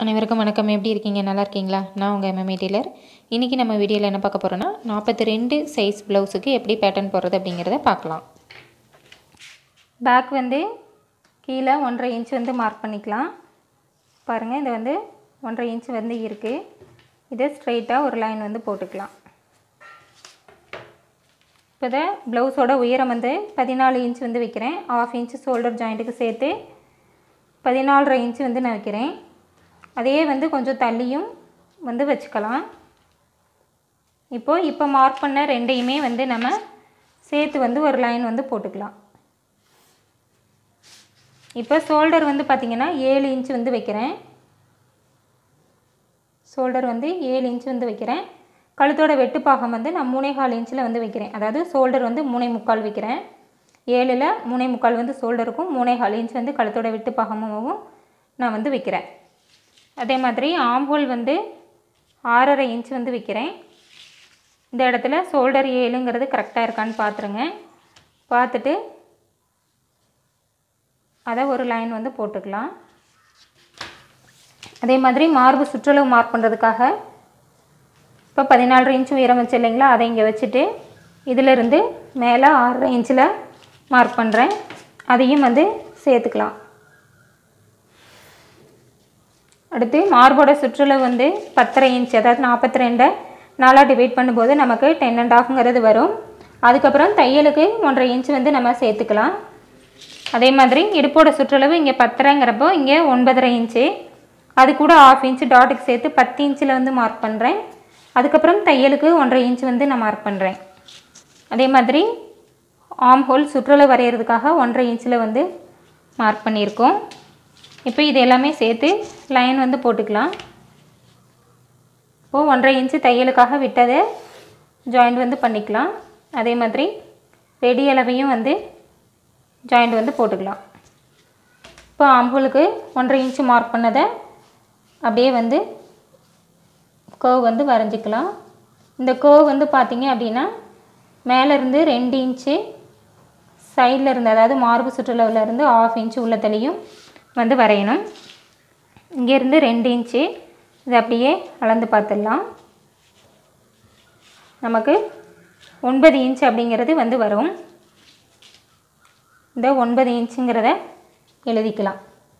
அனைவருக்கும் வணக்கம் எப்படி இருக்கீங்க நல்லா இருக்கீங்களா நான் உங்கள் எம்எம்ஏ டெய்லர் இன்றைக்கி நம்ம வீடியோவில் என்ன பார்க்க போகிறோன்னா நாற்பத்தி ரெண்டு சைஸ் ப்ளவுஸுக்கு எப்படி பேட்டர்ன் போடுறது அப்படிங்கிறத பார்க்கலாம் பேக் வந்து கீழே ஒன்றரை இன்ச் வந்து மார்க் பண்ணிக்கலாம் பாருங்கள் இது வந்து ஒன்றரை இன்ச் வந்து இருக்குது இதை ஸ்ட்ரைட்டாக ஒரு லைன் வந்து போட்டுக்கலாம் இப்போ இதை ப்ளவுஸோட உயரம் வந்து பதினாலு இன்ச் வந்து வைக்கிறேன் ஆஃப் இன்ச் ஷோல்டர் ஜாயிண்ட்டுக்கு சேர்த்து பதினாலரை இன்ச் வந்து நான் வைக்கிறேன் அதே வந்து கொஞ்சம் தள்ளியும் வந்து வச்சுக்கலாம் இப்போது இப்போ மார்க் பண்ண ரெண்டையுமே வந்து நம்ம சேர்த்து வந்து ஒரு லைன் வந்து போட்டுக்கலாம் இப்போ ஷோல்டர் வந்து பார்த்திங்கன்னா ஏழு இன்ச் வந்து வைக்கிறேன் ஷோல்டர் வந்து ஏழு இன்ச் வந்து வைக்கிறேன் கழுத்தோட வெட்டுப்பாகம் வந்து நான் மூணே கால் இன்ச்சில் வந்து வைக்கிறேன் அதாவது ஷோல்டர் வந்து மூணே முக்கால் வைக்கிறேன் ஏழில் மூணே முக்கால் வந்து ஷோல்டருக்கும் மூணே கால் இன்ச் வந்து கழுத்தோட வெட்டுப்பாகமாகவும் நான் வந்து வைக்கிறேன் அதே மாதிரி ஆம்ஹோல் வந்து ஆறரை இன்ச் வந்து வைக்கிறேன் இந்த இடத்துல ஷோல்டர் ஏழுங்கிறது கரெக்டாக இருக்கான்னு பார்த்துருங்க பார்த்துட்டு அதை ஒரு லைன் வந்து போட்டுக்கலாம் அதே மாதிரி மார்பு சுற்றளவு மார்க் பண்ணுறதுக்காக இப்போ பதினாலரை இன்ச் உயரம் வச்சு இல்லைங்களா அதை இங்கே வச்சுட்டு இதிலிருந்து மேலே ஆறரை இன்ச்சில் மார்க் பண்ணுறேன் அதையும் வந்து சேர்த்துக்கலாம் அடுத்து மார்போட சுற்றளவு வந்து பத்தரை இன்ச் அதாவது நாற்பத்தி ரெண்டை நாலாக டிவைட் பண்ணும்போது நமக்கு டென் அண்ட் ஆஃப்ங்கிறது வரும் அதுக்கப்புறம் தையலுக்கு ஒன்றரை இன்ச் வந்து நம்ம சேர்த்துக்கலாம் அதே மாதிரி இடுப்போட சுற்றளவு இங்கே பத்தரைங்கிறப்போ இங்கே ஒன்பதரை இன்ச்சு அது கூட ஆஃப் இன்ச்சு டாட்டுக்கு சேர்த்து பத்து இன்ச்சில் வந்து மார்க் பண்ணுறேன் அதுக்கப்புறம் தையலுக்கு ஒன்றரை இன்ச் வந்து நான் மார்க் பண்ணுறேன் அதே மாதிரி ஆம் ஹோல் சுற்றளவு வரைகிறதுக்காக ஒன்றரை இன்ச்சில் வந்து மார்க் பண்ணியிருக்கோம் இப்போ இது எல்லாமே சேர்த்து லைன் வந்து போட்டுக்கலாம் இப்போது ஒன்றரை இன்ச்சு தையலுக்காக விட்டதை ஜாயிண்ட் வந்து பண்ணிக்கலாம் அதே மாதிரி ரெடி அளவையும் வந்து ஜாயிண்ட் வந்து போட்டுக்கலாம் இப்போ அம்புலுக்கு ஒன்றரை இன்ச்சு மார்க் பண்ணதை அப்படியே வந்து கர்வ் வந்து வரைஞ்சிக்கலாம் இந்த கர்வ் வந்து பார்த்திங்க அப்படின்னா மேலேருந்து ரெண்டு இன்ச்சு சைடில் இருந்து அதாவது மார்பு சுற்றுலாவில் இருந்து ஆஃப் இன்ச்சு உள்ளத்துலேயும் வந்து வரையணும் இங்கேருந்து ரெண்டு இன்ச்சு இது அப்படியே அளந்து பார்த்துடலாம் நமக்கு ஒன்பது இன்ச் அப்படிங்கிறது வந்து வரும் இந்த ஒன்பது இன்ச்சுங்கிறத எழுதிக்கலாம்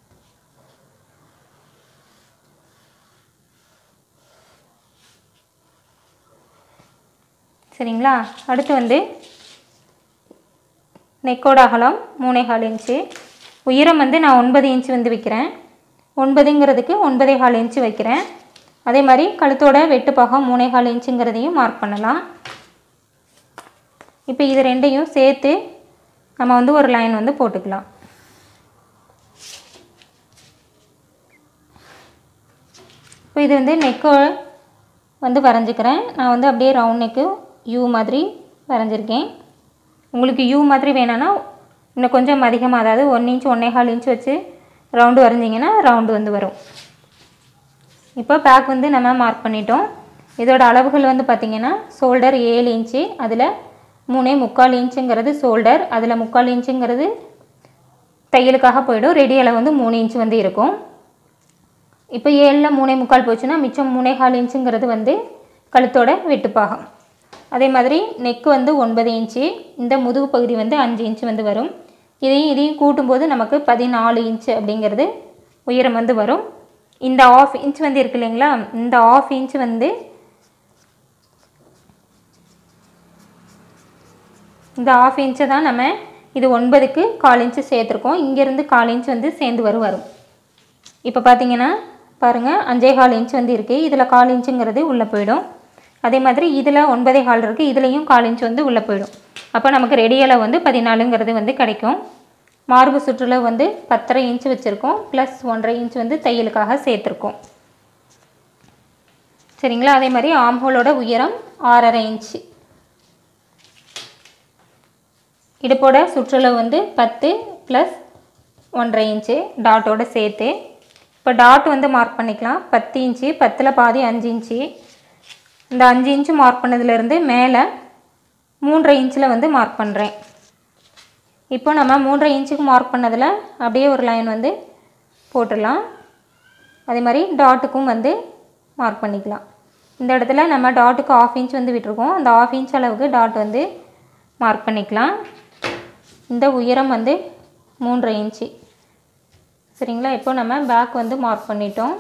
சரிங்களா அடுத்து வந்து நெக்கோட அகலம் மூணே கால் இன்ச்சு உயரம் வந்து நான் ஒன்பது இன்ச்சு வந்து வைக்கிறேன் ஒன்பதுங்கிறதுக்கு ஒன்பதே கால் இன்ச்சு வைக்கிறேன் அதே மாதிரி கழுத்தோட வெட்டுப்பாகம் மூணே கால் இன்ச்சுங்கிறதையும் மார்க் பண்ணலாம் இப்போ இது ரெண்டையும் சேர்த்து நம்ம வந்து ஒரு லைன் வந்து போட்டுக்கலாம் இப்போ இது வந்து நெக்கோ வந்து வரைஞ்சிக்கிறேன் நான் வந்து அப்படியே ரவுண்ட் நெக்கு யூ மாதிரி வரைஞ்சிருக்கேன் உங்களுக்கு யூ மாதிரி வேணும்னா இன்னும் கொஞ்சம் அதிகமாக அதாவது ஒன் இன்ச் ஒன்றே கால் இன்ச் வச்சு ரவுண்டு வரைஞ்சிங்கன்னா ரவுண்டு வந்து வரும் இப்போ பேக் வந்து நம்ம மார்க் பண்ணிட்டோம் இதோட அளவுகள் வந்து பார்த்திங்கன்னா ஷோல்டர் ஏழு இன்ச்சு அதில் மூணே முக்கால் இன்ச்சுங்கிறது ஷோல்டர் அதில் முக்கால் இன்ச்சுங்கிறது தையலுக்காக போயிடும் ரெடி அளவு வந்து மூணு இன்ச் வந்து இருக்கும் இப்போ ஏழில் மூணே முக்கால் போச்சுன்னா மிச்சம் மூணே கால் இன்ச்சுங்கிறது வந்து கழுத்தோட வெட்டுப்பாகம் அதே மாதிரி நெக்கு வந்து ஒன்பது இன்ச்சு இந்த முதுகு பகுதி வந்து அஞ்சு இன்ச்சு வந்து வரும் இதையும் இதையும் கூட்டும்போது நமக்கு பதினாலு இன்ச்சு அப்படிங்கிறது உயரம் வந்து வரும் இந்த ஆஃப் இன்ச் வந்து இருக்கு இல்லைங்களா இந்த ஆஃப் இன்ச் வந்து இந்த ஆஃப் இன்ச்சை தான் நம்ம இது ஒன்பதுக்கு கால் இன்ச்சு சேர்த்துருக்கோம் இங்கேருந்து கால் இன்ச் வந்து சேர்ந்து வரும் வரும் இப்போ பார்த்தீங்கன்னா பாருங்கள் அஞ்சே கால் இன்ச் வந்து இருக்குது இதில் கால் இன்ச்சுங்கிறது உள்ளே போயிடும் அதே மாதிரி இதில் ஒன்பதே கால் இருக்குது இதுலேயும் கால் இன்ச் வந்து உள்ளே போயிடும் அப்போ நமக்கு ரெடி அளவு வந்து பதினாலுங்கிறது வந்து கிடைக்கும் மார்பு சுற்றுலா வந்து பத்தரை இன்ச் வச்சுருக்கோம் ப்ளஸ் ஒன்றரை இன்ச் வந்து தையலுக்காக சேர்த்துருக்கோம் சரிங்களா அதே மாதிரி ஆம்ஹோலோட உயரம் ஆறரை இன்ச்சு இடுப்போட சுற்றளவு வந்து பத்து ப்ளஸ் ஒன்றரை இன்ச்சு டாட்டோட சேர்த்து இப்போ டாட் வந்து மார்க் பண்ணிக்கலாம் பத்து இன்ச்சு பத்தில் பாதி அஞ்சு இன்ச்சு இந்த அஞ்சு இன்ச்சு மார்க் பண்ணதுலேருந்து மேலே மூன்றரை இன்ச்சில் வந்து மார்க் பண்ணுறேன் இப்போ நம்ம மூன்றரை இன்ச்சுக்கு மார்க் பண்ணதில் அப்படியே ஒரு லைன் வந்து போட்டுடலாம் அதே மாதிரி டாட்டுக்கும் வந்து மார்க் பண்ணிக்கலாம் இந்த இடத்துல நம்ம டாட்டுக்கு ஆஃப் இன்ச் வந்து விட்டுருக்கோம் அந்த ஆஃப் இன்ச் அளவுக்கு டாட் வந்து மார்க் பண்ணிக்கலாம் இந்த உயரம் வந்து மூன்றரை இன்ச்சு சரிங்களா இப்போ நம்ம பேக் வந்து மார்க் பண்ணிட்டோம்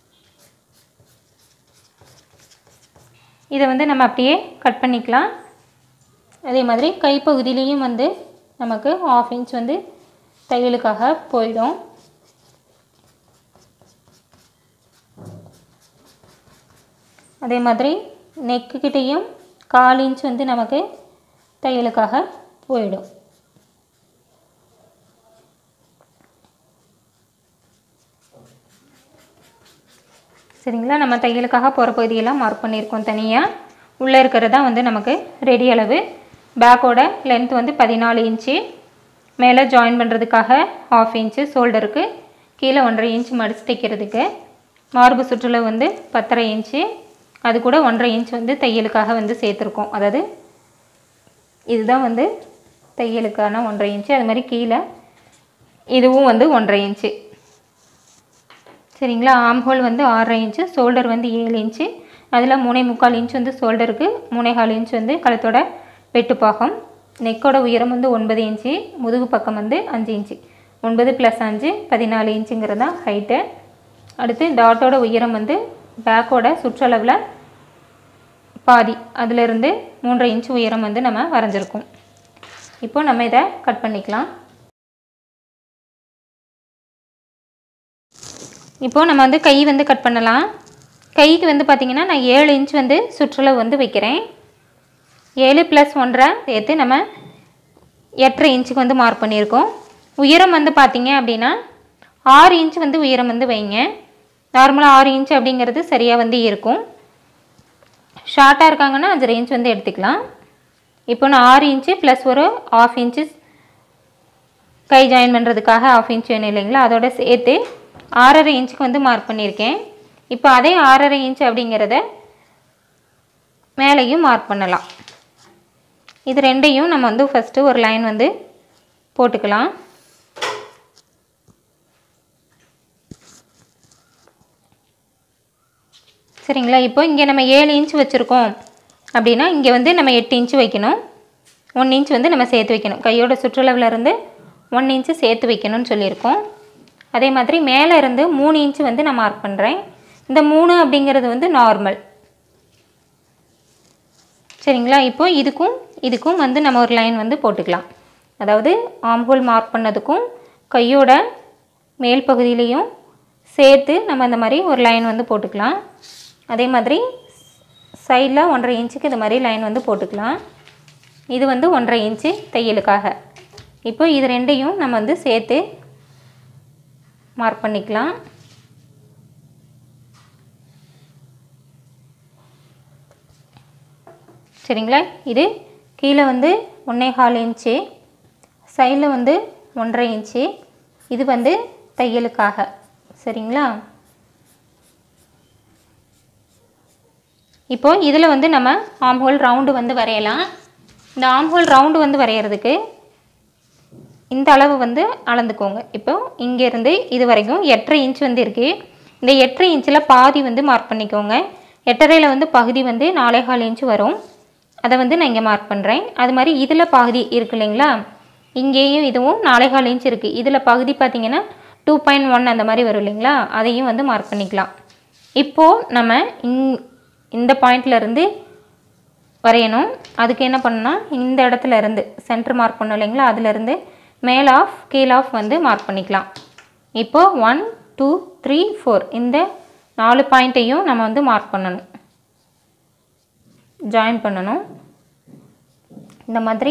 இதை வந்து நம்ம அப்படியே கட் பண்ணிக்கலாம் அதே மாதிரி கைப்பகுதியிலையும் வந்து நமக்கு ஆஃப் இன்ச் வந்து தையலுக்காக போயிடும் அதே மாதிரி நெக்குக்கிட்டேயும் கால் இன்ச் வந்து நமக்கு தையலுக்காக போயிடும் சரிங்களா நம்ம தையலுக்காக போகிற பகுதியெல்லாம் மார்க் பண்ணியிருக்கோம் தனியாக உள்ளே இருக்கிறதா வந்து நமக்கு ரெடி அளவு பேக்கோட லென்த் வந்து பதினாலு இன்ச்சு மேலே ஜாயின் பண்ணுறதுக்காக ஆஃப் இன்ச்சு ஷோல்டருக்கு கீழே ஒன்றரை இன்ச் மடிச்சு தைக்கிறதுக்கு மார்பு சுற்றுலா வந்து பத்தரை இன்ச்சு அது கூட ஒன்றரை இன்ச் வந்து தையலுக்காக வந்து சேர்த்துருக்கோம் அதாவது இதுதான் வந்து தையலுக்கான ஒன்றரை இன்ச்சு அது மாதிரி கீழே இதுவும் வந்து ஒன்றரை இன்ச்சு சரிங்களா ஆம் ஹோல் வந்து ஆறரை இன்ச்சு ஷோல்டர் வந்து ஏழு இன்ச்சு அதில் மூணே முக்கால் இன்ச் வந்து ஷோல்டருக்கு மூணே கால் இன்ச் வந்து கழுத்தோட வெட்டுப்பாகம் நெக்கோட உயரம் வந்து ஒன்பது இன்ச்சு முதுகு பக்கம் வந்து அஞ்சு இன்ச்சு ஒன்பது ப்ளஸ் அஞ்சு பதினாலு இன்ச்சுங்கிறது தான் ஹைட்டு அடுத்து டாட்டோட உயரம் வந்து பேக்கோட சுற்றளவில் பாதி அதிலிருந்து மூன்றரை இன்ச் உயரம் வந்து நம்ம வரைஞ்சிருக்கோம் இப்போ நம்ம இதை கட் பண்ணிக்கலாம் இப்போது நம்ம வந்து கை வந்து கட் பண்ணலாம் கைக்கு வந்து பார்த்திங்கன்னா நான் ஏழு இன்ச் வந்து சுற்றளவு வந்து வைக்கிறேன் ஏழு ப்ளஸ் ஒன்றரை சேர்த்து நம்ம எட்டரை இன்ச்சுக்கு வந்து மார்க் பண்ணியிருக்கோம் உயரம் வந்து பார்த்திங்க அப்படின்னா ஆறு இன்ச் வந்து உயரம் வந்து வைங்க நார்மலாக ஆறு இன்ச் அப்படிங்கிறது சரியாக வந்து இருக்கும் ஷார்ட்டாக இருக்காங்கன்னா அஞ்சரை இன்ச் வந்து எடுத்துக்கலாம் இப்போ நான் ஆறு இன்ச்சு ப்ளஸ் ஒரு ஆஃப் இன்ச்சு கை ஜாயின் பண்ணுறதுக்காக ஆஃப் இன்ச் வேணும் இல்லைங்களா அதோட சேர்த்து ஆறரை இன்ச்சுக்கு வந்து மார்க் பண்ணியிருக்கேன் இப்போ அதே ஆறரை இன்ச் அப்படிங்கிறத மேலேயும் மார்க் பண்ணலாம் இது ரெண்டையும் நம்ம வந்து ஃபஸ்ட்டு ஒரு லைன் வந்து போட்டுக்கலாம் சரிங்களா இப்போ இங்கே நம்ம ஏழு இன்ச் வச்சுருக்கோம் அப்படின்னா இங்கே வந்து நம்ம எட்டு இன்ச்சு வைக்கணும் ஒன் இன்ச் வந்து நம்ம சேர்த்து வைக்கணும் கையோட சுற்றளவில் இருந்து ஒன் இன்ச்சு சேர்த்து வைக்கணும்னு சொல்லியிருக்கோம் அதே மாதிரி மேலே இருந்து மூணு இன்ச்சு வந்து நான் மார்க் பண்ணுறேன் இந்த மூணு அப்படிங்கிறது வந்து நார்மல் சரிங்களா இப்போ இதுக்கும் இதுக்கும் வந்து நம்ம ஒரு லைன் வந்து போட்டுக்கலாம் அதாவது ஆம்ஹோல் மார்க் பண்ணதுக்கும் கையோட மேல் பகுதியிலையும் சேர்த்து நம்ம இந்த மாதிரி ஒரு லைன் வந்து போட்டுக்கலாம் அதே மாதிரி சைடில் ஒன்றரை இன்ச்சுக்கு இந்த மாதிரி லைன் வந்து போட்டுக்கலாம் இது வந்து ஒன்றரை இன்ச்சு தையலுக்காக இப்போ இது ரெண்டையும் நம்ம வந்து சேர்த்து மார்க் பண்ணிக்கலாம் சரிங்களா இது கீழே வந்து ஒன்றே கால் இன்ச்சு சைடில் வந்து ஒன்றரை இன்ச்சு இது வந்து தையலுக்காக சரிங்களா இப்போது இதில் வந்து நம்ம ஆம் ஹோல் ரவுண்டு வந்து வரையலாம் இந்த ஆம் ஹோல் ரவுண்டு வந்து வரைகிறதுக்கு இந்த அளவு வந்து அளந்துக்கோங்க இப்போ இங்கேருந்து இது வரைக்கும் எட்டரை இன்ச் வந்து இருக்குது இந்த எட்டரை இன்ச்சில் பாதி வந்து மார்க் பண்ணிக்கோங்க எட்டரையில் வந்து பகுதி வந்து நாலேகால் இன்ச் வரும் அதை வந்து நான் இங்கே மார்க் பண்ணுறேன் அது மாதிரி இதில் பகுதி இருக்கு இல்லைங்களா இங்கேயும் இதுவும் நாலேகால் இன்ச் இருக்குது இதில் பகுதி பார்த்திங்கன்னா டூ பாயிண்ட் ஒன் அந்த மாதிரி வரும் இல்லைங்களா அதையும் வந்து மார்க் பண்ணிக்கலாம் இப்போது நம்ம இங் இந்த பாயிண்ட்லேருந்து வரையணும் அதுக்கு என்ன பண்ணணும்னா இந்த இடத்துல இருந்து சென்டர் மார்க் பண்ணோம் இல்லைங்களா அதுலேருந்து மேல் ஆஃப் கீழ் ஆஃப் வந்து மார்க் பண்ணிக்கலாம் இப்போது ஒன் டூ த்ரீ ஃபோர் இந்த நாலு பாயிண்ட்டையும் நம்ம வந்து மார்க் பண்ணணும் ஜாயின் பண்ணணும் இந்த மாதிரி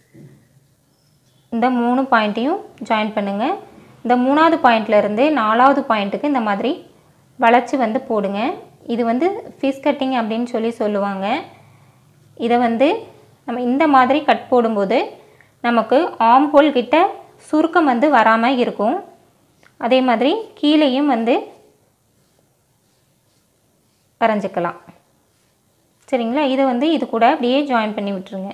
இந்த மூணு பாயிண்ட்டையும் ஜாயின் பண்ணுங்கள் இந்த மூணாவது பாயிண்ட்லேருந்து நாலாவது பாயிண்ட்டுக்கு இந்த மாதிரி வளைச்சி வந்து போடுங்க இது வந்து ஃபிஷ் கட்டிங் அப்படின்னு சொல்லி சொல்லுவாங்க இதை வந்து நம்ம இந்த மாதிரி கட் போடும்போது நமக்கு ஆம் ஹோல் கிட்ட சுருக்கம் வந்து வராமல் இருக்கும் அதே மாதிரி கீழேயும் வந்து வரைஞ்சிக்கலாம் சரிங்களா இதை வந்து இது கூட அப்படியே ஜாயின் பண்ணி விட்டுருங்க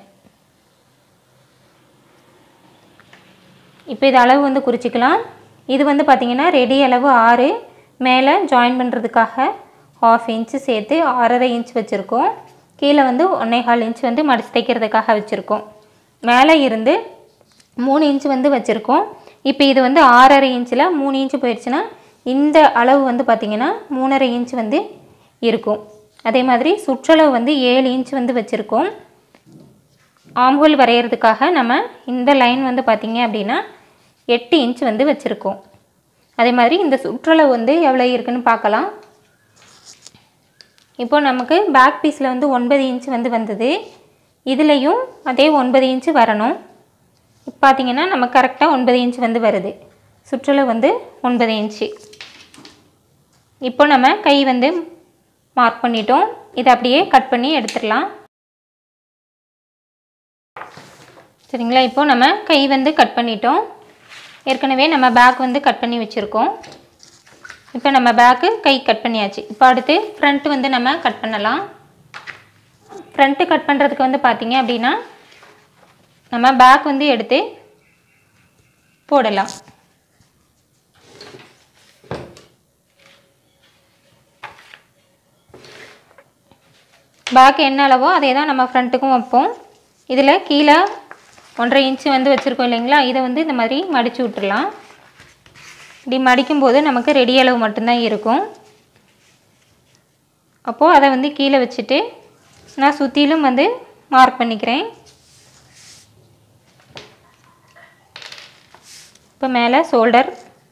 இப்போ இது அளவு வந்து குறிச்சிக்கலாம் இது வந்து பார்த்திங்கன்னா ரெடி அளவு ஆறு மேலே ஜாயின் பண்ணுறதுக்காக ஆஃப் இன்ச்சு சேர்த்து ஆறரை இன்ச் வச்சுருக்கோம் கீழே வந்து ஒன்றேகால் இன்ச் வந்து மடிச்சு தைக்கிறதுக்காக வச்சுருக்கோம் மேலே இருந்து மூணு இன்ச் வந்து வச்சுருக்கோம் இப்போ இது வந்து ஆறரை இன்ச்சில் மூணு இன்ச்சு போயிடுச்சுன்னா இந்த அளவு வந்து பார்த்திங்கன்னா மூணரை இன்ச் வந்து இருக்கும் அதே மாதிரி சுற்றளவு வந்து ஏழு இன்ச் வந்து வச்சுருக்கோம் ஆம்ஹோல் வரைகிறதுக்காக நம்ம இந்த லைன் வந்து பார்த்திங்க அப்படின்னா எட்டு இன்ச் வந்து வச்சுருக்கோம் அதே மாதிரி இந்த சுற்றளவு வந்து எவ்வளோ இருக்குன்னு பார்க்கலாம் இப்போ நமக்கு பேக் பீஸில் வந்து ஒன்பது இன்ச் வந்து வந்தது இதுலேயும் அதே ஒன்பது இன்ச்சு வரணும் இப்போ பார்த்தீங்கன்னா நம்ம கரெக்டாக ஒன்பது இன்ச் வந்து வருது சுற்றளவு வந்து ஒன்பது இன்ச்சு இப்போ நம்ம கை வந்து மார்க் பண்ணிட்டோம் இதை அப்படியே கட் பண்ணி எடுத்துடலாம் சரிங்களா இப்போ நம்ம கை வந்து கட் பண்ணிட்டோம் ஏற்கனவே நம்ம பேக் வந்து கட் பண்ணி வச்சுருக்கோம் இப்போ நம்ம பேக்கு கை கட் பண்ணியாச்சு இப்போ அடுத்து ஃப்ரண்ட் வந்து நம்ம கட் பண்ணலாம் ஃப்ரண்ட்டு கட் பண்ணுறதுக்கு வந்து பார்த்தீங்க அப்படின்னா நம்ம பேக் வந்து எடுத்து போடலாம் பேக் என்ன அளவோ அதே தான் நம்ம ஃப்ரண்ட்டுக்கும் வைப்போம் இதில் கீழே ஒன்றரை இன்ச்சு வந்து வச்சுருக்கோம் இல்லைங்களா இதை வந்து இந்த மாதிரி மடித்து விட்டுறலாம் இப்படி மடிக்கும்போது நமக்கு ரெடி அளவு மட்டும்தான் இருக்கும் அப்போது அதை வந்து கீழே வச்சுட்டு நான் சுற்றிலும் வந்து மார்க் பண்ணிக்கிறேன் இப்போ மேலே ஷோல்டர்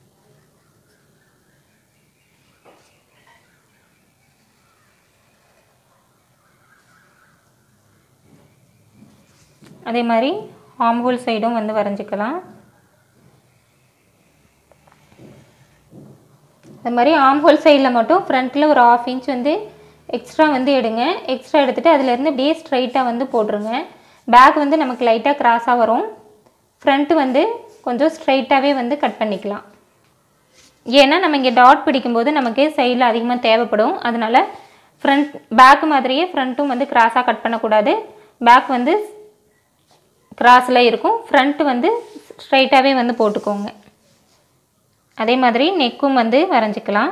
அதே மாதிரி ஆம்பூல் சைடும் வந்து வரைஞ்சிக்கலாம் அது மாதிரி ஆம் ஹோல் சைடில் மட்டும் ஃப்ரண்ட்டில் ஒரு ஆஃப் இன்ச் வந்து எக்ஸ்ட்ரா வந்து எடுங்க எக்ஸ்ட்ரா எடுத்துகிட்டு அதுலேருந்து அப்படியே ஸ்ட்ரைட்டாக வந்து போட்டுருங்க பேக் வந்து நமக்கு லைட்டாக கிராஸாக வரும் ஃப்ரண்ட்டு வந்து கொஞ்சம் ஸ்ட்ரைட்டாகவே வந்து கட் பண்ணிக்கலாம் ஏன்னா நம்ம இங்கே டாட் பிடிக்கும்போது நமக்கு சைடில் அதிகமாக தேவைப்படும் அதனால் ஃப்ரண்ட் பேக் மாதிரியே ஃப்ரண்ட்டும் வந்து கிராஸாக கட் பண்ணக்கூடாது பேக் வந்து கிராஸில் இருக்கும் ஃப்ரண்ட்டு வந்து ஸ்ட்ரைட்டாகவே வந்து போட்டுக்கோங்க அதே மாதிரி நெக்கும் வந்து வரைஞ்சிக்கலாம்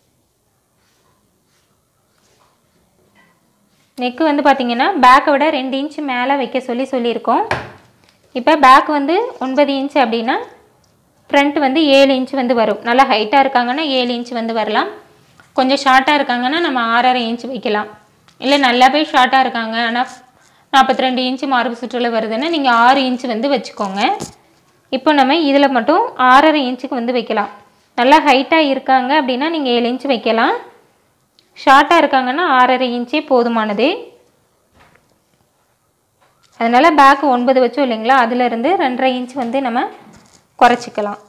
நெக்கு வந்து பார்த்திங்கன்னா பேக்கை விட ரெண்டு இன்ச்சு மேலே வைக்க சொல்லி சொல்லியிருக்கோம் இப்போ பேக் வந்து ஒன்பது இன்ச் அப்படின்னா ஃப்ரண்ட் வந்து ஏழு இன்ச் வந்து வரும் நல்லா ஹைட்டாக இருக்காங்கன்னா ஏழு இன்ச் வந்து வரலாம் கொஞ்சம் ஷார்ட்டாக இருக்காங்கன்னா நம்ம ஆறரை இன்ச் வைக்கலாம் இல்லை நல்லாவே ஷார்ட்டாக இருக்காங்க ஆனால் நாற்பத்தி ரெண்டு இன்ச்சு மார்பு சுற்றுல வருதுன்னா நீங்கள் ஆறு இன்ச் வந்து வச்சுக்கோங்க இப்போ நம்ம இதில் மட்டும் ஆறரை இன்ச்சுக்கு வந்து வைக்கலாம் நல்லா ஹைட்டாக இருக்காங்க அப்படின்னா நீங்கள் ஏழு இன்ச் வைக்கலாம் ஷார்ட்டாக இருக்காங்கன்னா ஆறரை இன்ச்சே போதுமானது அதனால் பேக் ஒன்பது வச்சோம் இல்லைங்களா அதிலிருந்து ரெண்டரை இன்ச் வந்து நம்ம குறைச்சிக்கலாம்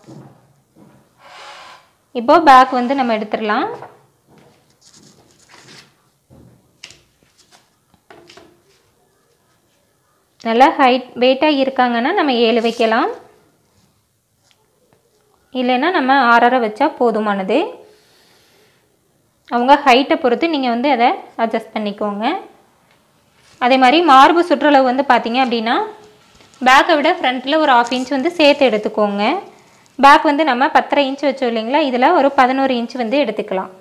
இப்போ பேக் வந்து நம்ம எடுத்துடலாம் நல்லா ஹைட் வெயிட்டாக இருக்காங்கன்னா நம்ம ஏழு வைக்கலாம் இல்லைன்னா நம்ம ஆறரை வச்சா போதுமானது அவங்க ஹைட்டை பொறுத்து நீங்கள் வந்து அதை அட்ஜஸ்ட் பண்ணிக்கோங்க அதே மாதிரி மார்பு சுற்றளவு வந்து பார்த்தீங்க அப்படின்னா பேக்கை விட ஃப்ரண்ட்டில் ஒரு ஆஃப் இன்ச் வந்து சேர்த்து எடுத்துக்கோங்க பேக் வந்து நம்ம பத்தரை இன்ச் வச்சோம் இல்லைங்களா இதில் ஒரு பதினோரு இன்ச் வந்து எடுத்துக்கலாம்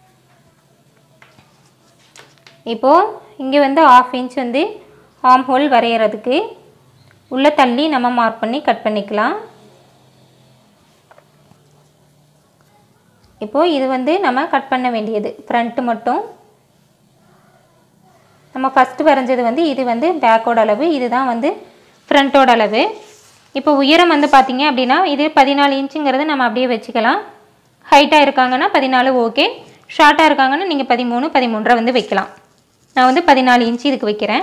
இப்போது இங்கே வந்து ஆஃப் இன்ச் வந்து ஆம் ஹோல் வரைகிறதுக்கு உள்ளே தள்ளி நம்ம மார்க் பண்ணி கட் பண்ணிக்கலாம் இப்போது இது வந்து நம்ம கட் பண்ண வேண்டியது ஃப்ரண்ட்டு மட்டும் நம்ம ஃபஸ்ட்டு வரைஞ்சது வந்து இது வந்து பேக்கோட அளவு இதுதான் வந்து ஃப்ரண்ட்டோட அளவு இப்போ உயரம் வந்து பார்த்தீங்க அப்படின்னா இது பதினாலு இன்ச்சுங்கிறது நம்ம அப்படியே வச்சுக்கலாம் ஹைட்டாக இருக்காங்கன்னா பதினாலு ஓகே ஷார்ட்டாக இருக்காங்கன்னா நீங்கள் பதிமூணு பதிமூன்றரை வந்து வைக்கலாம் நான் வந்து பதினாலு இன்ச்சு இதுக்கு வைக்கிறேன்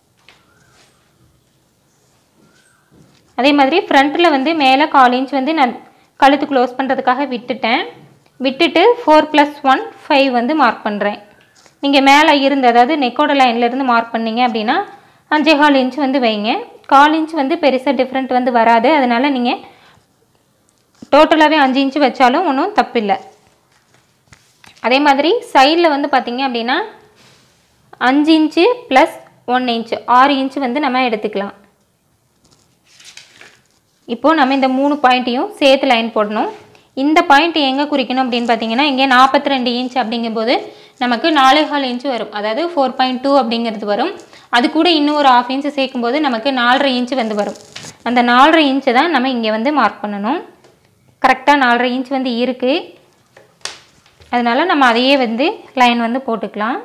அதே மாதிரி ஃப்ரண்ட்டில் வந்து மேலே கால் இன்ச் வந்து நான் கழுத்து க்ளோஸ் பண்ணுறதுக்காக விட்டுட்டேன் விட்டுட்டு ஃபோர் ப்ளஸ் ஒன் ஃபைவ் வந்து மார்க் பண்ணுறேன் நீங்கள் மேலே இருந்து அதாவது நெக்கோட லைன்லேருந்து மார்க் பண்ணீங்க அப்படின்னா அஞ்சே கால் இன்ச் வந்து வைங்க கால் இன்ச் வந்து பெருசாக டிஃப்ரெண்ட் வந்து வராது அதனால் நீங்கள் டோட்டலாகவே அஞ்சு இன்ச்சு வச்சாலும் ஒன்றும் தப்பில்லை அதே மாதிரி சைடில் வந்து பார்த்தீங்க அப்படின்னா அஞ்சு இன்ச்சு ப்ளஸ் ஒன் இன்ச்சு ஆறு இன்ச்சு வந்து நம்ம எடுத்துக்கலாம் இப்போது நம்ம இந்த மூணு பாயிண்ட்டையும் சேர்த்து லைன் போடணும் இந்த பாயிண்ட் எங்கே குறிக்கணும் அப்படின்னு பார்த்தீங்கன்னா இங்கே நாற்பத்தி ரெண்டு இன்ச் அப்படிங்கும்போது நமக்கு நாலே கால் இன்ச் வரும் அதாவது ஃபோர் பாயிண்ட் டூ அப்படிங்கிறது வரும் அது கூட இன்னும் ஒரு ஆஃப் இன்ச் சேர்க்கும்போது நமக்கு நாலரை இன்ச் வந்து வரும் அந்த நாலரை இன்ச்சு தான் நம்ம இங்கே வந்து மார்க் பண்ணணும் கரெக்டாக நாலரை இன்ச் வந்து இருக்குது அதனால் நம்ம அதையே வந்து லைன் வந்து போட்டுக்கலாம்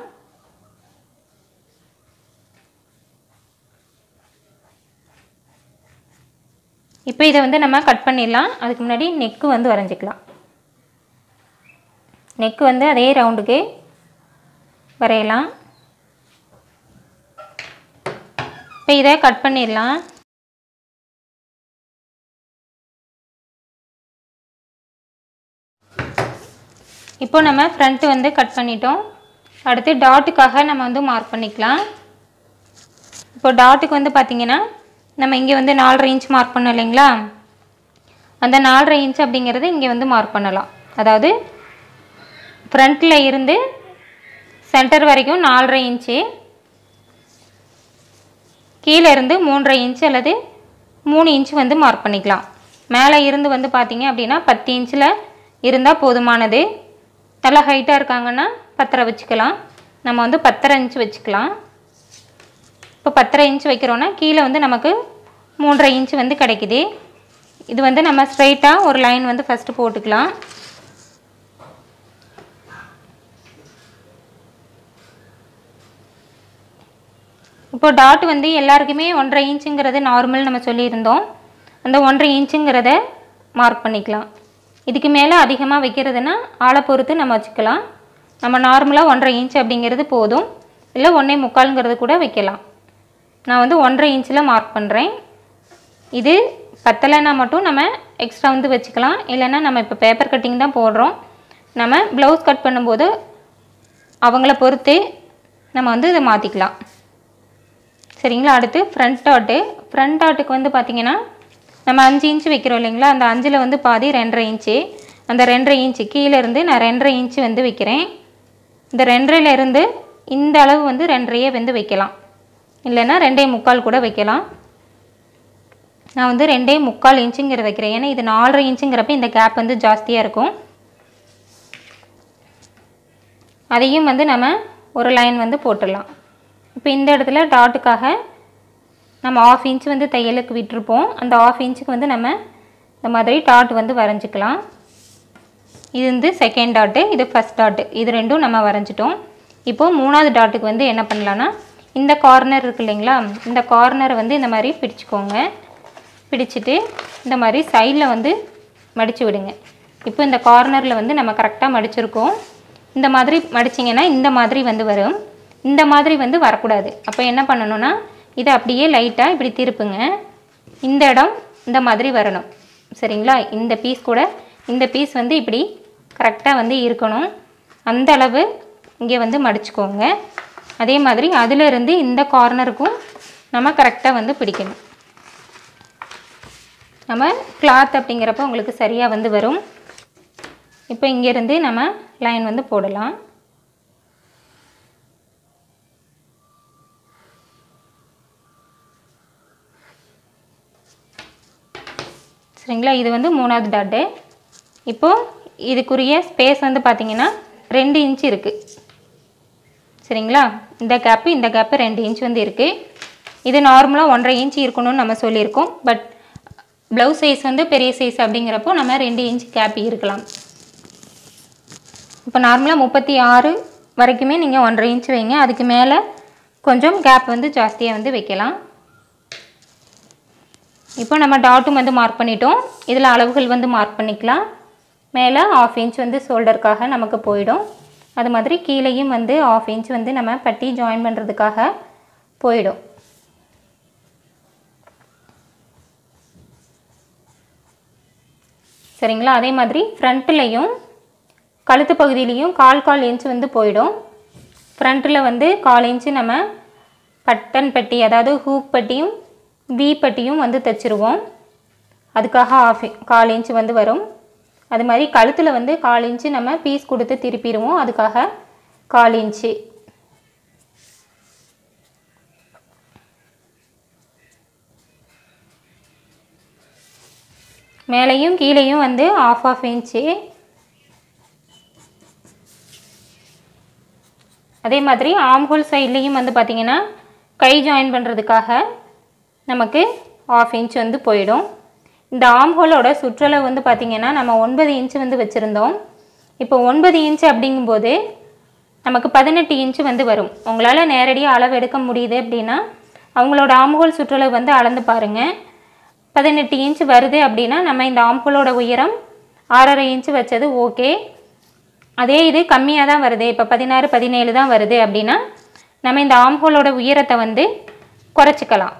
இப்போ இதை வந்து நம்ம கட் பண்ணிடலாம் அதுக்கு முன்னாடி நெக்கு வந்து வரைஞ்சிக்கலாம் நெக்கு வந்து அதே ரவுண்டுக்கு வரையலாம் இப்போ இதை கட் பண்ணிடலாம் இப்போ நம்ம ஃப்ரண்ட்டு வந்து கட் பண்ணிட்டோம் அடுத்து டாட்டுக்காக நம்ம வந்து மார்க் பண்ணிக்கலாம் இப்போ டாட்டுக்கு வந்து பார்த்திங்கன்னா நம்ம இங்கே வந்து நாலரை இன்ச் மார்க் பண்ணோம் இல்லைங்களா அந்த நாலரை இன்ச் அப்படிங்கிறது இங்கே வந்து மார்க் பண்ணலாம் அதாவது ஃப்ரண்ட்டில் இருந்து சென்டர் வரைக்கும் நாலரை இன்ச்சு கீழே இருந்து மூன்றரை இன்ச் அல்லது மூணு இன்ச் வந்து மார்க் பண்ணிக்கலாம் மேலே இருந்து வந்து பார்த்தீங்க அப்படின்னா பத்து இன்ச்சில் இருந்தால் போதுமானது நல்லா ஹைட்டாக இருக்காங்கன்னா பத்தரை வச்சுக்கலாம் நம்ம வந்து பத்தரை இன்ச் வச்சுக்கலாம் இப்போ பத்தரை இன்ச் வைக்கிறோன்னா கீழே வந்து நமக்கு மூன்றரை இன்ச் வந்து கிடைக்குது இது வந்து நம்ம ஸ்ட்ரைட்டாக ஒரு லைன் வந்து ஃபஸ்ட்டு போட்டுக்கலாம் இப்போ டாட் வந்து எல்லாருக்குமே ஒன்றரை இன்ச்சுங்கிறது நார்மல் நம்ம சொல்லியிருந்தோம் அந்த ஒன்றரை இன்ச்சுங்கிறத மார்க் பண்ணிக்கலாம் இதுக்கு மேலே அதிகமாக வைக்கிறதுனா ஆளை பொறுத்து நம்ம வச்சுக்கலாம் நம்ம நார்மலாக ஒன்றரை இன்ச் அப்படிங்கிறது போதும் இல்லை ஒன்றே முக்கால்ங்கிறது கூட வைக்கலாம் நான் வந்து ஒன்றரை இன்ச்சில் மார்க் பண்ணுறேன் இது பத்தலைன்னா மட்டும் நம்ம எக்ஸ்ட்ரா வந்து வச்சுக்கலாம் இல்லைன்னா நம்ம இப்போ பேப்பர் கட்டிங் தான் போடுறோம் நம்ம ப்ளவுஸ் கட் பண்ணும்போது அவங்கள பொறுத்து நம்ம வந்து இதை மாற்றிக்கலாம் சரிங்களா அடுத்து ஃப்ரண்ட் டாட்டு ஃப்ரண்ட் டாட்டுக்கு வந்து பார்த்திங்கன்னா நம்ம அஞ்சு இன்ச்சு வைக்கிறோம் இல்லைங்களா அந்த அஞ்சில் வந்து பாதி ரெண்டரை இன்ச்சு அந்த ரெண்டரை இன்ச்சு கீழே இருந்து நான் ரெண்டரை இன்ச்சு வந்து வைக்கிறேன் இந்த ரெண்டரைல இருந்து இந்த அளவு வந்து ரெண்டரையே வந்து வைக்கலாம் இல்லைன்னா ரெண்டே முக்கால் கூட வைக்கலாம் நான் வந்து ரெண்டே முக்கால் இன்ச்சுங்கிற வைக்கிறேன் ஏன்னா இது நாலரை இன்ச்சுங்கிறப்ப இந்த கேப் வந்து ஜாஸ்தியாக இருக்கும் அதையும் வந்து நம்ம ஒரு லைன் வந்து போட்டுடலாம் இப்போ இந்த இடத்துல டாட்டுக்காக நம்ம ஆஃப் இன்ச் வந்து தையலுக்கு விட்டுருப்போம் அந்த ஆஃப் இன்ச்சுக்கு வந்து நம்ம இந்த மாதிரி டாட் வந்து வரைஞ்சிக்கலாம் இது வந்து செகண்ட் டாட்டு இது ஃபஸ்ட் டாட்டு இது ரெண்டும் நம்ம வரைஞ்சிட்டோம் இப்போது மூணாவது டாட்டுக்கு வந்து என்ன பண்ணலான்னா இந்த கார்னர் இருக்கு இல்லைங்களா இந்த கார்னரை வந்து இந்த மாதிரி பிடிச்சிக்கோங்க பிடிச்சிட்டு இந்த மாதிரி சைடில் வந்து மடித்து விடுங்க இப்போ இந்த கார்னரில் வந்து நம்ம கரெக்டாக மடிச்சிருக்கோம் இந்த மாதிரி மடிச்சிங்கன்னா இந்த மாதிரி வந்து வரும் இந்த மாதிரி வந்து வரக்கூடாது அப்போ என்ன பண்ணணும்னா இதை அப்படியே லைட்டாக இப்படி திருப்புங்க இந்த இடம் இந்த மாதிரி வரணும் சரிங்களா இந்த பீஸ் கூட இந்த பீஸ் வந்து இப்படி கரெக்டாக வந்து இருக்கணும் அந்த அளவு இங்கே வந்து மடிச்சுக்கோங்க அதே மாதிரி அதிலிருந்து இந்த கார்னருக்கும் நம்ம கரெக்டாக வந்து பிடிக்கணும் நம்ம கிளாத் அப்படிங்கிறப்ப உங்களுக்கு சரியாக வந்து வரும் இப்போ இங்கேருந்து நம்ம லைன் வந்து போடலாம் சரிங்களா இது வந்து மூணாவது டாட்டு இப்போது இதுக்குரிய ஸ்பேஸ் வந்து பார்த்திங்கன்னா ரெண்டு இன்ச் இருக்குது சரிங்களா இந்த கேப்பு இந்த கேப்பு ரெண்டு இன்ச் வந்து இருக்குது இது நார்மலாக ஒன்றரை இன்ச் இருக்கணும்னு நம்ம சொல்லியிருக்கோம் பட் ப்ளவுஸ் சைஸ் வந்து பெரிய சைஸ் அப்படிங்கிறப்போ நம்ம ரெண்டு இன்ச் கேப் இருக்கலாம் இப்போ நார்மலாக முப்பத்தி ஆறு வரைக்குமே நீங்கள் ஒன்றரை இன்ச் வைங்க அதுக்கு மேலே கொஞ்சம் கேப் வந்து ஜாஸ்தியாக வந்து வைக்கலாம் இப்போ நம்ம டாட்டும் வந்து மார்க் பண்ணிட்டோம் இதில் அளவுகள் வந்து மார்க் பண்ணிக்கலாம் மேலே ஆஃப் இன்ச் வந்து ஷோல்டருக்காக நமக்கு போயிடும் அது மாதிரி கீழேயும் வந்து ஆஃப் இன்ச் வந்து நம்ம பட்டி ஜாயின் பண்ணுறதுக்காக போயிடும் சரிங்களா அதே மாதிரி ஃப்ரண்ட்லேயும் கழுத்து பகுதியிலையும் கால் கால் இன்ச் வந்து போயிடும் ஃப்ரண்ட்டில் வந்து கால் இன்ச்சு நம்ம பட்டன் பட்டி அதாவது ஹூக் பட்டியும் வி பட்டியும் வந்து தைச்சிருவோம் அதுக்காக ஆஃப் கால் இன்ச் வந்து வரும் அது மாதிரி கழுத்தில் வந்து கால் இன்ச்சு நம்ம பீஸ் கொடுத்து திருப்பிடுவோம் அதுக்காக கால் இன்ச்சு மேலேயும் கீழேயும் வந்து ஆஃப் ஆஃப் இன்ச்சு அதே மாதிரி ஆம்ஹோல் சைட்லேயும் வந்து பார்த்திங்கன்னா கை ஜாயின் பண்ணுறதுக்காக நமக்கு ஆஃப் இன்ச் வந்து போயிடும் இந்த ஆம்ஹோலோட சுற்றளவு வந்து பார்த்திங்கன்னா நம்ம ஒன்பது இன்ச் வந்து வச்சுருந்தோம் இப்போ ஒன்பது இன்ச் அப்படிங்கும்போது நமக்கு பதினெட்டு இன்ச்சு வந்து வரும் உங்களால் நேரடியாக அளவு எடுக்க முடியுது அப்படின்னா அவங்களோட ஆம்ஹோல் சுற்றளவு வந்து அளந்து பாருங்கள் பதினெட்டு இன்ச் வருது அப்படின்னா நம்ம இந்த ஆம்ஹோலோட உயரம் ஆறரை இன்ச்சு வச்சது ஓகே அதே இது கம்மியாக தான் வருது இப்போ பதினாறு பதினேழு தான் வருது அப்படின்னா நம்ம இந்த ஆம்ஹோலோட உயரத்தை வந்து குறைச்சிக்கலாம்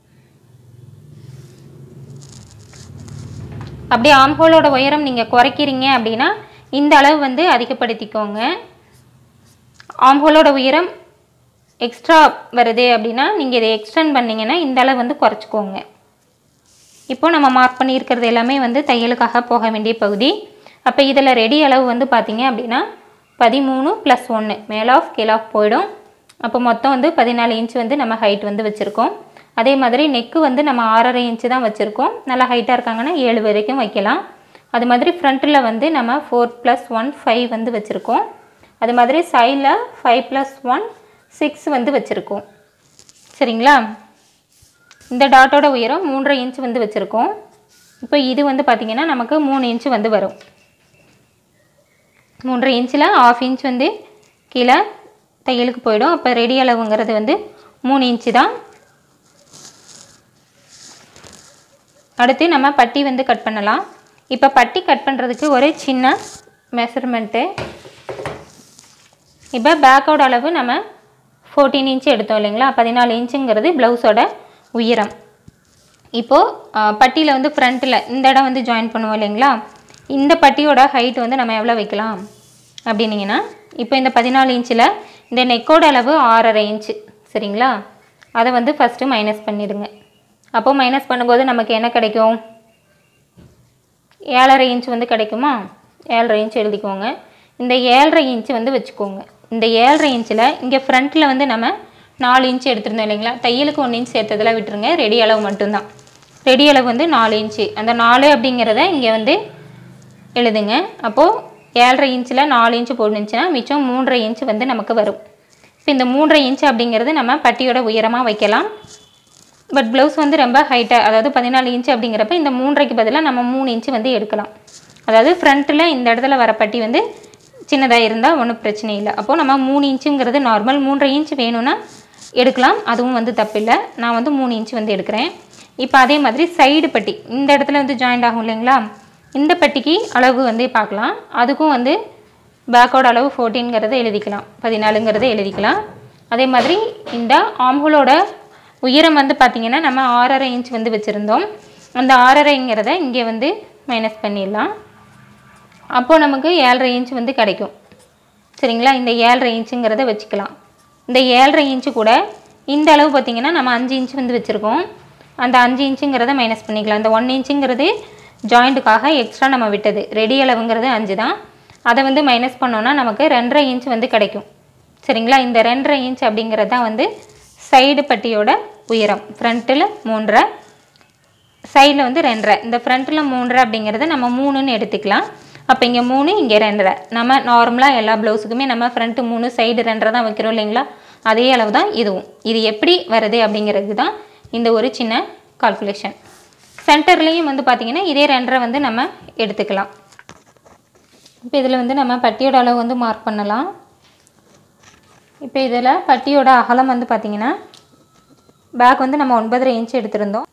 அப்படி ஆம்ஹோலோட உயரம் நீங்கள் குறைக்கிறீங்க அப்படின்னா இந்த அளவு வந்து அதிகப்படுத்திக்கோங்க ஆம்ஹோலோட உயரம் எக்ஸ்ட்ரா வருது அப்படின்னா நீங்கள் இதை எக்ஸ்டெண்ட் பண்ணிங்கன்னா இந்த அளவு வந்து குறைச்சிக்கோங்க இப்போ நம்ம மார்க் பண்ணியிருக்கிறது எல்லாமே வந்து தையலுக்காக போக வேண்டிய பகுதி அப்போ இதில் ரெடி அளவு வந்து பார்த்தீங்க அப்படின்னா பதிமூணு ப்ளஸ் ஒன்று மேல் ஆஃப் கீழ் ஆஃப் போயிடும் அப்போ மொத்தம் வந்து பதினாலு இன்ச் வந்து நம்ம ஹைட் வந்து வச்சுருக்கோம் அதே மாதிரி நெக்கு வந்து நம்ம ஆறரை இன்ச்சு தான் வச்சுருக்கோம் நல்லா ஹைட்டாக இருக்காங்கன்னா ஏழு வரைக்கும் வைக்கலாம் அது மாதிரி ஃப்ரண்ட்டில் வந்து நம்ம ஃபோர் ப்ளஸ் ஒன் ஃபைவ் வந்து வச்சுருக்கோம் அது மாதிரி சைடில் ஃபைவ் ப்ளஸ் ஒன் சிக்ஸ் வந்து வச்சுருக்கோம் சரிங்களா இந்த டாட்டோட உயரம் மூன்றரை இன்ச் வந்து வச்சுருக்கோம் இப்போ இது வந்து பார்த்திங்கன்னா நமக்கு மூணு இன்ச்சு வந்து வரும் மூன்றரை இன்ச்சில் ஆஃப் இன்ச் வந்து கீழே தையலுக்கு போயிடும் அப்போ ரெடி அளவுங்கிறது வந்து மூணு இன்ச்சு தான் அடுத்து நம்ம பட்டி வந்து கட் பண்ணலாம் இப்போ பட்டி கட் பண்ணுறதுக்கு ஒரு சின்ன மெஷர்மெண்ட்டு இப்போ பேக்கோட அளவு நம்ம ஃபோர்டீன் இன்ச்சு எடுத்தோம் இல்லைங்களா பதினாலு இன்ச்சுங்கிறது ப்ளவுஸோட உயரம் இப்போது பட்டியில் வந்து ஃப்ரண்ட்டில் இந்த இடம் வந்து ஜாயின் பண்ணுவோம் இல்லைங்களா இந்த பட்டியோட ஹைட் வந்து நம்ம எவ்வளோ வைக்கலாம் அப்படின்னீங்கன்னா இப்போ இந்த பதினாலு இன்ச்சில் இந்த நெக்கோட அளவு ஆறரை இன்ச்சு சரிங்களா அதை வந்து ஃபஸ்ட்டு மைனஸ் பண்ணிடுங்க அப்போ மைனஸ் பண்ணும்போது நமக்கு என்ன கிடைக்கும் ஏழரை இன்ச் வந்து கிடைக்குமா ஏழரை இன்ச் எழுதிக்கோங்க இந்த ஏழரை இன்ச் வந்து வச்சுக்கோங்க இந்த ஏழரை இன்ச்சில் இங்கே ஃப்ரண்ட்டில் வந்து நம்ம நாலு இன்ச் எடுத்திருந்தோம் இல்லைங்களா தையலுக்கு ஒன்று இன்ச் சேர்த்ததெல்லாம் விட்டுருங்க ரெடி அளவு மட்டும்தான் ரெடி அளவு வந்து நாலு இன்ச்சு அந்த நாலு அப்படிங்கிறத இங்கே வந்து எழுதுங்க அப்போது ஏழரை இன்ச்சில் நாலு இன்ச்சு போட்டுச்சுன்னா மிச்சம் மூன்றரை இன்ச் வந்து நமக்கு வரும் இப்போ இந்த மூன்றரை இன்ச் அப்படிங்கிறது நம்ம பட்டியோட உயரமாக வைக்கலாம் பட் ப்ளவுஸ் வந்து ரொம்ப ஹைட்டாக அதாவது பதினாலு இன்ச்சு அப்படிங்கிறப்ப இந்த மூன்றைக்கு பதிலாக நம்ம மூணு இன்ச்சு வந்து எடுக்கலாம் அதாவது ஃப்ரண்ட்டில் இந்த இடத்துல வர பட்டி வந்து சின்னதாக இருந்தால் ஒன்றும் பிரச்சனை இல்லை அப்போது நம்ம மூணு இன்ச்சுங்கிறது நார்மல் மூன்றரை இன்ச் வேணும்னா எடுக்கலாம் அதுவும் வந்து தப்பில்லை நான் வந்து மூணு இன்ச் வந்து எடுக்கிறேன் இப்போ அதே மாதிரி சைடு பட்டி இந்த இடத்துல வந்து ஜாயிண்ட் ஆகும் இல்லைங்களா இந்த பட்டிக்கு அளவு வந்து பார்க்கலாம் அதுக்கும் வந்து பேக்கோட அளவு ஃபோர்டீன்கிறத எழுதிக்கலாம் பதினாலுங்கிறத எழுதிக்கலாம் அதே மாதிரி இந்த ஆம்புலோட உயரம் வந்து பார்த்திங்கன்னா நம்ம ஆறரை இன்ச் வந்து வச்சுருந்தோம் அந்த ஆறரைங்கிறத இங்கே வந்து மைனஸ் பண்ணிடலாம் அப்போது நமக்கு ஏழரை இன்ச் வந்து கிடைக்கும் சரிங்களா இந்த ஏழரை இன்ச்சுங்கிறத வச்சுக்கலாம் இந்த ஏழரை இன்ச்சு கூட இந்த அளவு பார்த்திங்கன்னா நம்ம அஞ்சு இன்ச் வந்து வச்சுருக்கோம் அந்த அஞ்சு இன்ச்சுங்கிறத மைனஸ் பண்ணிக்கலாம் இந்த ஒன் இன்ச்சுங்கிறது ஜாயிண்ட்டுக்காக எக்ஸ்ட்ரா நம்ம விட்டது ரெடி அளவுங்கிறது அஞ்சு தான் அதை வந்து மைனஸ் பண்ணோன்னா நமக்கு ரெண்டரை இன்ச் வந்து கிடைக்கும் சரிங்களா இந்த ரெண்டரை இன்ச் அப்படிங்கிறது தான் வந்து சைடு பட்டியோட உயரம் ஃப்ரண்ட்டில் மூன்றரை சைடில் வந்து ரெண்டரை இந்த ஃப்ரண்ட்டில் மூன்றரை அப்படிங்கிறத நம்ம மூணுன்னு எடுத்துக்கலாம் அப்போ இங்கே மூணு இங்கே ரெண்டரை நம்ம நார்மலாக எல்லா ப்ளவுஸுக்குமே நம்ம ஃப்ரண்ட்டு மூணு சைடு ரெண்டரை தான் வைக்கிறோம் இல்லைங்களா அதே அளவு தான் இதுவும் இது எப்படி வருது அப்படிங்கிறது தான் இந்த ஒரு சின்ன கால்குலேஷன் சென்டர்லேயும் வந்து பார்த்திங்கன்னா இதே ரெண்டரை வந்து நம்ம எடுத்துக்கலாம் இப்போ இதில் வந்து நம்ம பட்டியோட அளவு வந்து மார்க் பண்ணலாம் இப்போ இதில் பட்டியோட அகலம் வந்து பார்த்திங்கன்னா பேக் வந்து நம்ம ஒன்பதரை இன்ச் எடுத்திருந்தோம்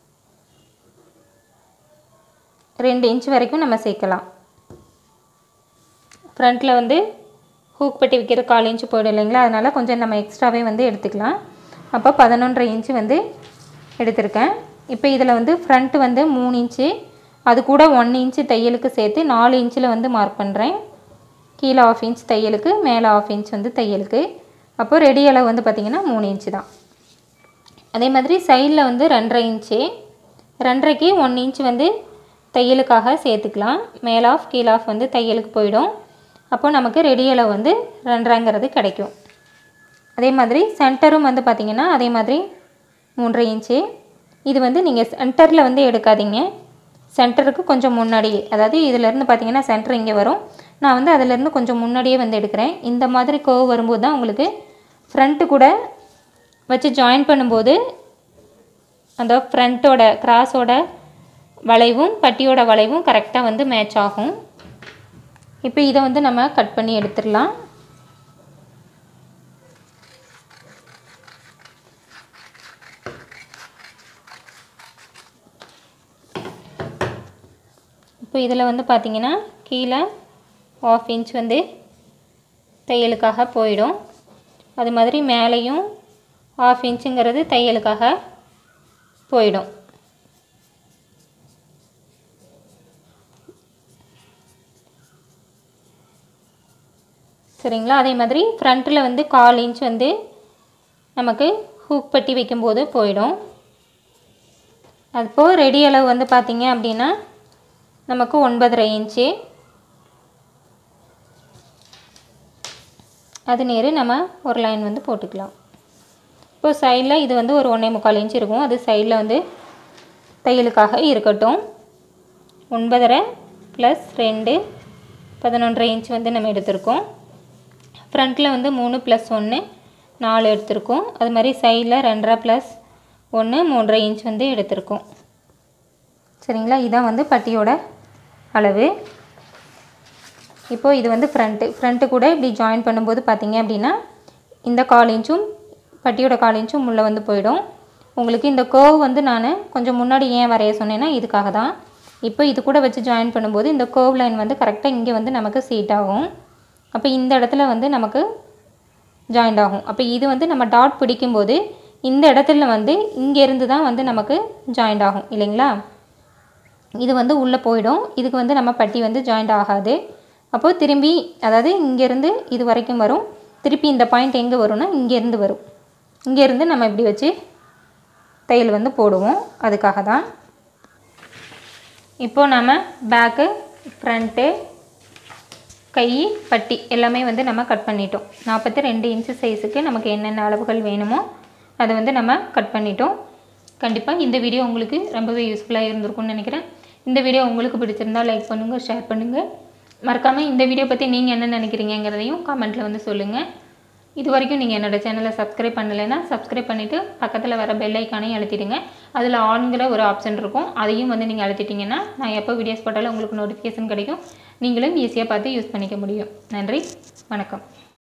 ரெண்டு இன்ச் வரைக்கும் நம்ம சேர்க்கலாம் ஃப்ரண்ட்டில் வந்து ஹூக் பட்டி வைக்கிற கால் இன்ச்சு போயிடும் இல்லைங்களா அதனால் கொஞ்சம் நம்ம எக்ஸ்ட்ராவே வந்து எடுத்துக்கலாம் அப்போ பதினொன்றரை இன்ச்சு வந்து எடுத்திருக்கேன் இப்போ இதில் வந்து ஃப்ரண்ட்டு வந்து மூணு இன்ச்சு அது கூட ஒன் இன்ச்சு தையலுக்கு சேர்த்து நாலு இன்ச்சில் வந்து மார்க் பண்ணுறேன் கீழே ஆஃப் இன்ச் தையலுக்கு மேலே ஆஃப் இன்ச் வந்து தையலுக்கு அப்போ ரெடி அளவு வந்து பார்த்திங்கன்னா மூணு இன்ச்சு தான் அதே மாதிரி சைடில் வந்து ரெண்டரை இன்ச்சு ரெண்டரைக்கு ஒன் இன்ச் வந்து தையலுக்காக சேர்த்துக்கலாம் மேல் ஆஃப் கீழ் ஆஃப் வந்து தையலுக்கு போயிடும் அப்போ நமக்கு ரெடி அளவு வந்து ரெண்டரைங்கிறது கிடைக்கும் அதே மாதிரி சென்டரும் வந்து பார்த்திங்கன்னா அதே மாதிரி மூன்றரை இன்ச்சு இது வந்து நீங்கள் சென்டரில் வந்து எடுக்காதீங்க சென்டருக்கு கொஞ்சம் முன்னாடி அதாவது இதிலேருந்து பார்த்தீங்கன்னா சென்டர் இங்கே வரும் நான் வந்து அதிலேருந்து கொஞ்சம் முன்னாடியே வந்து எடுக்கிறேன் இந்த மாதிரி கோவ் வரும்போது தான் உங்களுக்கு ஃப்ரண்ட்டு கூட வச்சு ஜாயின் பண்ணும்போது அந்த ஃப்ரண்ட்டோட கிராஸோட வளைவும் பட்டியோட வளைவும் கரெக்டாக வந்து மேட்ச் ஆகும் இப்போ இதை வந்து நம்ம கட் பண்ணி எடுத்துடலாம் இப்போ இதில் வந்து பார்த்திங்கன்னா கீழே ஆஃப் இன்ச் வந்து தையலுக்காக போயிடும் அது மாதிரி மேலேயும் ஆஃப் இன்ச்சுங்கிறது தையலுக்காக போயிடும் சரிங்களா அதே மாதிரி ஃப்ரண்ட்டில் வந்து கால் இன்ச் வந்து நமக்கு ஹூக் பட்டி வைக்கும்போது போயிடும் அப்போது ரெடி அளவு வந்து பார்த்திங்க அப்படின்னா நமக்கு ஒன்பதரை இன்ச்சு அது நேரு நம்ம ஒரு லைன் வந்து போட்டுக்கலாம் இப்போது சைடில் இது வந்து ஒரு ஒன்றே முக்கால் இன்ச் இருக்கும் அது சைடில் வந்து தையலுக்காக இருக்கட்டும் ஒன்பதரை ப்ளஸ் ரெண்டு பதினொன்றரை இன்ச் வந்து நம்ம எடுத்திருக்கோம் ஃப்ரண்ட்டில் வந்து மூணு ப்ளஸ் ஒன்று நாலு எடுத்திருக்கோம் அது மாதிரி சைடில் ரெண்டரை ப்ளஸ் ஒன்று மூன்றரை இன்ச் வந்து எடுத்திருக்கோம் சரிங்களா இதான் வந்து பட்டியோட அளவு இப்போது இது வந்து ஃப்ரண்ட்டு ஃப்ரண்ட்டு கூட இப்படி ஜாயின் பண்ணும்போது பார்த்தீங்க அப்படின்னா இந்த கால் இன்ச்சும் பட்டியோட கால் இன்ச்சும் உள்ளே வந்து போயிடும் உங்களுக்கு இந்த கோவ் வந்து நான் கொஞ்சம் முன்னாடி ஏன் வரைய சொன்னேன்னா இதுக்காக தான் இப்போ இது கூட வச்சு ஜாயின் பண்ணும்போது இந்த கோவ் லைன் வந்து கரெக்டாக இங்கே வந்து நமக்கு சீட் ஆகும் அப்போ இந்த இடத்துல வந்து நமக்கு ஜாயிண்ட் ஆகும் அப்போ இது வந்து நம்ம டாட் பிடிக்கும்போது இந்த இடத்துல வந்து இங்கேருந்து தான் வந்து நமக்கு ஜாயிண்ட் ஆகும் இல்லைங்களா இது வந்து உள்ளே போயிடும் இதுக்கு வந்து நம்ம பட்டி வந்து ஜாயிண்ட் ஆகாது அப்போது திரும்பி அதாவது இங்கேருந்து இது வரைக்கும் வரும் திருப்பி இந்த பாயிண்ட் எங்கே வரும்னா இங்கேருந்து வரும் இங்கேருந்து நம்ம இப்படி வச்சு தையல் வந்து போடுவோம் அதுக்காக தான் இப்போது நம்ம பேக்கு ஃப்ரண்ட்டு கை பட்டி எல்லாமே வந்து நம்ம கட் பண்ணிட்டோம் நாற்பத்தி ரெண்டு இன்ச்சு சைஸுக்கு நமக்கு என்னென்ன அளவுகள் வேணுமோ அதை வந்து நம்ம கட் பண்ணிட்டோம் கண்டிப்பாக இந்த வீடியோ உங்களுக்கு ரொம்பவே யூஸ்ஃபுல்லாக இருந்திருக்கும்னு நினைக்கிறேன் இந்த வீடியோ உங்களுக்கு பிடிச்சிருந்தா லைக் பண்ணுங்கள் ஷேர் பண்ணுங்கள் மறக்காமல் இந்த வீடியோ பற்றி நீங்கள் என்ன நினைக்கிறீங்கிறதையும் கமெண்ட்டில் வந்து சொல்லுங்கள் இது வரைக்கும் நீங்கள் என்னோட சேனலை சப்ஸ்கிரைப் பண்ணலைன்னா சப்ஸ்கிரைப் பண்ணிவிட்டு பக்கத்தில் வர பெல் ஐக்கானையும் அழுத்திடுங்க அதில் ஆன்கிற ஒரு ஆப்ஷன் இருக்கும் அதையும் வந்து நீங்கள் அழுத்திட்டிங்கன்னா நான் எப்போ வீடியோஸ் போட்டாலும் உங்களுக்கு நோட்டிஃபிகேஷன் கிடைக்கும் நீங்களும் ஈஸியாக பார்த்து யூஸ் பண்ணிக்க முடியும் நன்றி வணக்கம்